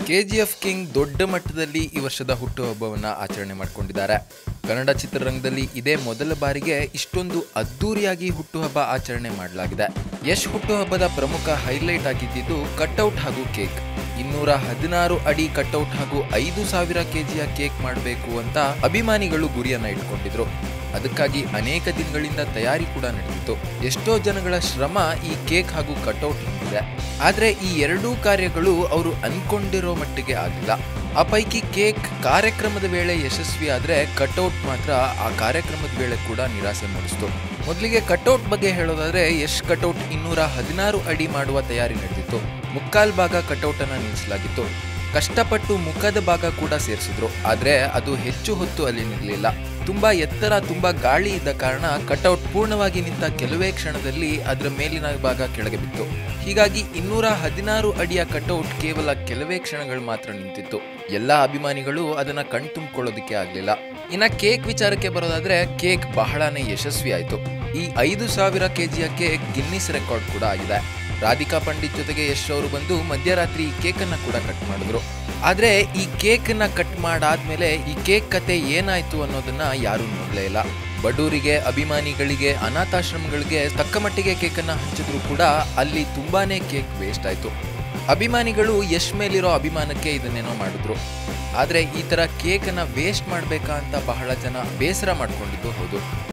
KGF king ದೊಡ್ಡ ಮಟ್ಟದಲ್ಲಿ ಈ ವರ್ಷದ ಹುಟ್ಟುಹಬ್ಬವನ್ನು ಆಚರಣೆ ಮಾಡಿಕೊಂಡಿದ್ದಾರೆ ಕನ್ನಡ ಚಿತ್ರರಂಗದಲ್ಲಿ ಇದೇ ಮೊದಲ ಬಾರಿಗೆ ಇಷ್ಟೊಂದು ಅದ್ದೂರಿಯಾಗಿ ಹುಟ್ಟುಹಬ್ಬ ಆಚರಣೆ ಮಾಡಲಾಗಿದೆ ಯಶ್ ಹುಟ್ಟುಹಬ್ಬದ ಪ್ರಮುಖ ಹೈಲೈಟ್ ಆಗಿದ್ದು ಕಟ್ಔಟ್ ಹಾಗೂ ಕೇಕ್ ಇನ್ನೂರ ಹದಿನಾರು ಅಡಿ ಕಟ್ಔಟ್ ಹಾಗೂ ಐದು ಸಾವಿರ ಕೆಜಿಯ ಕೇಕ್ ಮಾಡಬೇಕು ಅಂತ ಅಭಿಮಾನಿಗಳು ಗುರಿಯನ್ನ ಇಟ್ಕೊಂಡಿದ್ರು ಅದಕ್ಕಾಗಿ ಅನೇಕ ದಿನಗಳಿಂದ ತಯಾರಿ ಕೂಡ ನಡೆದಿತ್ತು ಎಷ್ಟೋ ಜನಗಳ ಶ್ರಮ ಈ ಕೇಕ್ ಹಾಗೂ ಕಟ್ಔಟ್ ಹಿಂದಿದೆ ಆದ್ರೆ ಈ ಎರಡೂ ಕಾರ್ಯಗಳು ಅವರು ಅನ್ಕೊಂಡಿರೋ ಮಟ್ಟಿಗೆ ಆಗಿಲ್ಲ ಆ ಪೈಕಿ ಕೇಕ್ ಕಾರ್ಯಕ್ರಮದ ವೇಳೆ ಯಶಸ್ವಿ ಆದ್ರೆ ಕಟ್ಔಟ್ ಮಾತ್ರ ಆ ಕಾರ್ಯಕ್ರಮದ ವೇಳೆ ಕೂಡ ನಿರಾಸೆ ಮೂಡಿಸ್ತು ಮೊದಲಿಗೆ ಕಟ್ಔಟ್ ಬಗ್ಗೆ ಹೇಳೋದಾದ್ರೆ ಯಶ್ ಕಟ್ಔಟ್ ಇನ್ನೂರ ಹದಿನಾರು ಅಡಿ ಮಾಡುವ ತಯಾರಿ ನಡೆದಿತ್ತು ಮುಕ್ಕಾಲ್ ಭಾಗ ಕಟ್ಔಟ್ ಅನ್ನ ನಿಲ್ಲಿಸಲಾಗಿತ್ತು ಕಷ್ಟಪಟ್ಟು ಮುಖದ ಭಾಗ ಕೂಡ ಸೇರಿಸಿದ್ರು ಆದ್ರೆ ಅದು ಹೆಚ್ಚು ಹೊತ್ತು ಅಲ್ಲಿ ನಿಲ್ಲಲಿಲ್ಲ ತುಂಬಾ ಎತ್ತರ ತುಂಬಾ ಗಾಳಿ ಇದ್ದ ಕಾರಣ ಕಟೌಟ್ ಪೂರ್ಣವಾಗಿ ನಿಂತ ಕೆಲವೇ ಕ್ಷಣದಲ್ಲಿ ಅದರ ಮೇಲಿನ ಭಾಗ ಕೆಳಗೆ ಬಿತ್ತು ಹೀಗಾಗಿ ಇನ್ನೂರ ಹದಿನಾರು ಅಡಿಯ ಕಟೌಟ್ ಕೇವಲ ಕೆಲವೇ ಕ್ಷಣಗಳು ಮಾತ್ರ ನಿಂತಿತ್ತು ಎಲ್ಲಾ ಅಭಿಮಾನಿಗಳು ಅದನ್ನ ಕಣ್ತುಂಬಿಕೊಳ್ಳೋದಕ್ಕೆ ಆಗ್ಲಿಲ್ಲ ಇನ್ನ ಕೇಕ್ ವಿಚಾರಕ್ಕೆ ಬರೋದಾದ್ರೆ ಕೇಕ್ ಬಹಳನೇ ಯಶಸ್ವಿ ಆಯ್ತು ಈ ಐದು ಸಾವಿರ ಕೆಜಿಯ ಕೇಕ್ ಗಿನ್ನಿಸ್ ರೆಕಾರ್ಡ್ ಕೂಡ ಆಗಿದೆ ರಾಧಿಕಾ ಪಂಡಿತ್ ಜೊತೆಗೆ ಯಶ್ ಅವರು ಬಂದು ಮಧ್ಯರಾತ್ರಿ ಈ ಕೇಕ್ ಅನ್ನ ಕೂಡ ಕಟ್ ಮಾಡಿದ್ರು ಆದ್ರೆ ಈ ಕೇಕ್ ನ ಕಟ್ ಮಾಡಾದ್ಮೇಲೆ ಈ ಕೇಕ್ ಕತೆ ಏನಾಯ್ತು ಅನ್ನೋದನ್ನ ಯಾರು ನೋಡ್ಲೇ ಇಲ್ಲ ಬಡೂರಿಗೆ ಅಭಿಮಾನಿಗಳಿಗೆ ಅನಾಥಾಶ್ರಮಗಳಿಗೆ ತಕ್ಕ ಮಟ್ಟಿಗೆ ಕೇಕ್ ಅನ್ನ ಹಂಚಿದ್ರು ಕೂಡ ಅಲ್ಲಿ ತುಂಬಾನೇ ಕೇಕ್ ವೇಸ್ಟ್ ಆಯ್ತು ಅಭಿಮಾನಿಗಳು ಯಶ್ ಮೇಲಿರೋ ಅಭಿಮಾನಕ್ಕೆ ಇದನ್ನೇನೋ ಮಾಡಿದ್ರು ಆದ್ರೆ ಈ ತರ ಕೇಕ್ ಅನ್ನ ವೇಸ್ಟ್ ಮಾಡ್ಬೇಕಾ ಅಂತ ಬಹಳ ಜನ ಬೇಸರ ಮಾಡ್ಕೊಂಡಿದ್ದು ಹೌದು